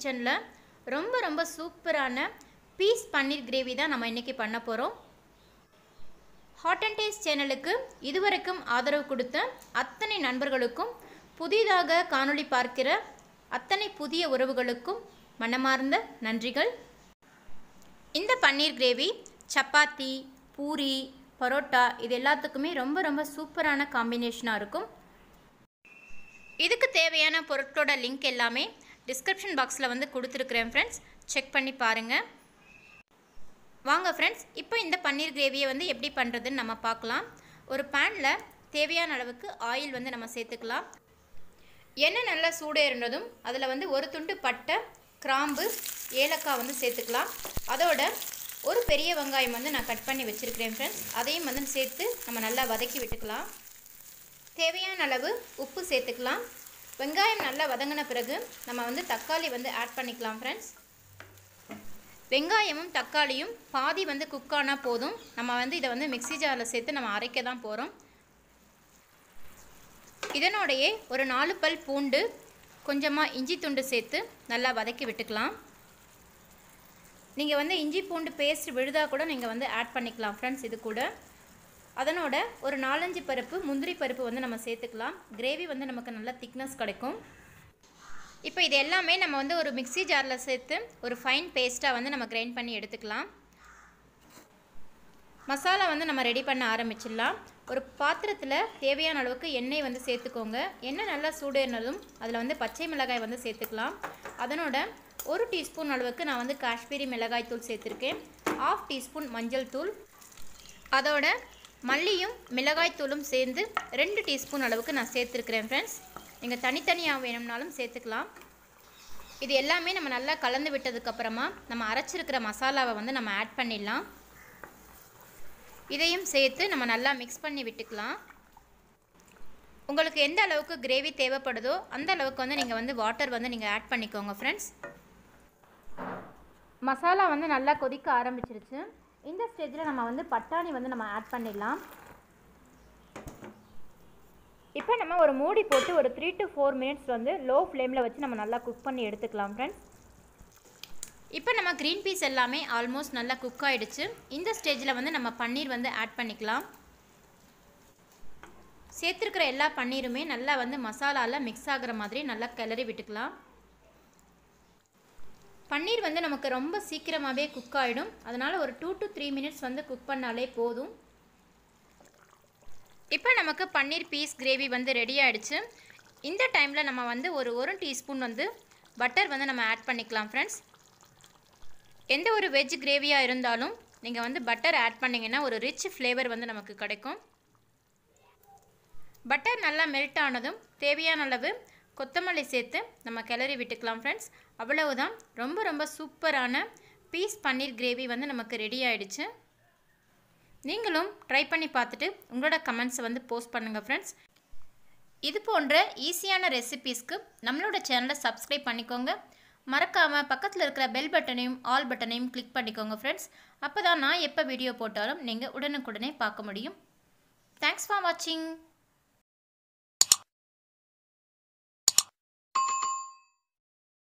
கிச்சனில் ரொம்ப ரொம்ப சூப்பரான பீஸ் பன்னீர் கிரேவி தான் நம்ம இன்றைக்கி பண்ண போகிறோம் ஹாட் அண்ட் டேஸ்ட் சேனலுக்கு இதுவரைக்கும் ஆதரவு கொடுத்த அத்தனை நண்பர்களுக்கும் புதிதாக காணொளி பார்க்கிற அத்தனை புதிய உறவுகளுக்கும் மனமார்ந்த நன்றிகள் இந்த பன்னீர் கிரேவி சப்பாத்தி பூரி பரோட்டா இது எல்லாத்துக்குமே ரொம்ப ரொம்ப சூப்பரான காம்பினேஷனாக இருக்கும் இதுக்கு தேவையான பொருட்களோட லிங்க் எல்லாமே டிஸ்கிரிப்ஷன் பாக்ஸில் வந்து கொடுத்துருக்குறேன் ஃப்ரெண்ட்ஸ் செக் பண்ணி பாருங்கள் வாங்க ஃப்ரெண்ட்ஸ் இப்போ இந்த பன்னீர் கிரேவியை வந்து எப்படி பண்ணுறதுன்னு நம்ம பார்க்கலாம் ஒரு பேனில் தேவையான அளவுக்கு ஆயில் வந்து நம்ம சேர்த்துக்கலாம் எண்ணெய் நல்லா சூடேறினதும் அதில் வந்து ஒரு துண்டு பட்டை கிராம்பு ஏலக்காய் வந்து சேர்த்துக்கலாம் அதோட ஒரு பெரிய வெங்காயம் வந்து நான் கட் பண்ணி வச்சுருக்கிறேன் ஃப்ரெண்ட்ஸ் அதையும் வந்து சேர்த்து நம்ம நல்லா வதக்கி விட்டுக்கலாம் தேவையான அளவு உப்பு சேர்த்துக்கலாம் வெங்காயம் நல்லா வதங்கின பிறகு நம்ம வந்து தக்காளி வந்து ஆட் பண்ணிக்கலாம் ஃப்ரெண்ட்ஸ் வெங்காயமும் தக்காளியும் பாதி வந்து குக் ஆனால் போதும் நம்ம வந்து இதை வந்து மிக்ஸி ஜாரில் சேர்த்து நம்ம அரைக்க தான் போகிறோம் இதனோடையே ஒரு நாலு பல் பூண்டு கொஞ்சமாக இஞ்சி துண்டு சேர்த்து நல்லா வதக்கி விட்டுக்கலாம் நீங்கள் வந்து இஞ்சி பூண்டு பேஸ்ட் விழுதா கூட நீங்கள் வந்து ஆட் பண்ணிக்கலாம் ஃப்ரெண்ட்ஸ் இது கூட அதனோட ஒரு நாலஞ்சு பருப்பு முந்திரி பருப்பு வந்து நம்ம சேர்த்துக்கலாம் கிரேவி வந்து நமக்கு நல்ல திக்னஸ் கிடைக்கும் இப்போ இது எல்லாமே நம்ம வந்து ஒரு மிக்ஸி ஜாரில் சேர்த்து ஒரு ஃபைன் பேஸ்ட்டாக வந்து நம்ம கிரைண்ட் பண்ணி எடுத்துக்கலாம் மசாலா வந்து நம்ம ரெடி பண்ண ஆரம்பிச்சிடலாம் ஒரு பாத்திரத்தில் தேவையான அளவுக்கு எண்ணெய் வந்து சேர்த்துக்கோங்க எண்ணெய் நல்லா சூடேறினதும் அதில் வந்து பச்சை மிளகாய் வந்து சேர்த்துக்கலாம் அதனோட ஒரு டீஸ்பூன் அளவுக்கு நான் வந்து காஷ்மீரி மிளகாய் தூள் சேர்த்துருக்கேன் ஆஃப் டீஸ்பூன் மஞ்சள் தூள் அதோட மல்லியும் மிளகாய் தூளும் சேர்ந்து ரெண்டு டீஸ்பூன் அளவுக்கு நான் சேர்த்துருக்கிறேன் ஃப்ரெண்ட்ஸ் நீங்கள் தனித்தனியாக வேணும்னாலும் சேர்த்துக்கலாம் இது எல்லாமே நம்ம நல்லா கலந்து விட்டதுக்கப்புறமா நம்ம அரைச்சிருக்கிற மசாலாவை வந்து நம்ம ஆட் பண்ணிடலாம் இதையும் சேர்த்து நம்ம நல்லா மிக்ஸ் பண்ணி விட்டுக்கலாம் உங்களுக்கு எந்த அளவுக்கு கிரேவி தேவைப்படுதோ அந்த அளவுக்கு வந்து நீங்கள் வந்து வாட்டர் வந்து நீங்கள் ஆட் பண்ணிக்கோங்க ஃப்ரெண்ட்ஸ் மசாலா வந்து நல்லா கொதிக்க ஆரம்பிச்சிருச்சு இந்த ஸ்டேஜில் நம்ம வந்து பட்டாணி வந்து நம்ம ஆட் பண்ணிடலாம் இப்போ நம்ம ஒரு மூடி போட்டு ஒரு த்ரீ டு ஃபோர் மினிட்ஸ் வந்து லோ ஃப்ளேமில் வச்சு நம்ம நல்லா குக் பண்ணி எடுத்துக்கலாம் ஃப்ரெண்ட்ஸ் இப்போ நம்ம க்ரீன் பீஸ் எல்லாமே ஆல்மோஸ்ட் நல்லா குக் ஆகிடுச்சு இந்த ஸ்டேஜில் வந்து நம்ம பன்னீர் வந்து ஆட் பண்ணிக்கலாம் சேர்த்துருக்கிற எல்லா பன்னீருமே நல்லா வந்து மசாலாவில் மிக்ஸ் ஆகிற மாதிரி நல்லா கிளறி விட்டுக்கலாம் பன்னீர் வந்து நமக்கு ரொம்ப சீக்கிரமாகவே குக் ஆகிடும் அதனால் ஒரு டூ டு த்ரீ மினிட்ஸ் வந்து குக் பண்ணாலே போதும் இப்போ நமக்கு பன்னீர் பீஸ் கிரேவி வந்து ரெடி ஆகிடுச்சு இந்த டைமில் நம்ம வந்து ஒரு ஒரு டீஸ்பூன் வந்து பட்டர் வந்து நம்ம ஆட் பண்ணிக்கலாம் ஃப்ரெண்ட்ஸ் எந்த ஒரு வெஜ் கிரேவியாக இருந்தாலும் நீங்கள் வந்து பட்டர் ஆட் பண்ணிங்கன்னா ஒரு ரிச் ஃப்ளேவர் வந்து நமக்கு கிடைக்கும் பட்டர் நல்லா மெல்ட் ஆனதும் தேவையான அளவு கொத்தமல்லி சேர்த்து நம்ம கிளறி விட்டுக்கலாம் ஃப்ரெண்ட்ஸ் அவ்வளவுதான் ரொம்ப ரொம்ப சூப்பரான பீஸ் பன்னீர் கிரேவி வந்து நமக்கு ரெடி ஆகிடுச்சு நீங்களும் ட்ரை பண்ணி பார்த்துட்டு உங்களோட கமெண்ட்ஸை வந்து போஸ்ட் பண்ணுங்கள் ஃப்ரெண்ட்ஸ் இது போன்ற ஈஸியான ரெசிபீஸ்க்கு நம்மளோட சேனலை சப்ஸ்கிரைப் பண்ணிக்கோங்க மறக்காமல் பக்கத்தில் இருக்கிற பெல் பட்டனையும் ஆல் பட்டனையும் கிளிக் பண்ணிக்கோங்க ஃப்ரெண்ட்ஸ் அப்போ தான் நான் எப்போ வீடியோ போட்டாலும் நீங்கள் உடனுக்குடனே பார்க்க முடியும் தேங்க்ஸ் ஃபார் வாட்சிங்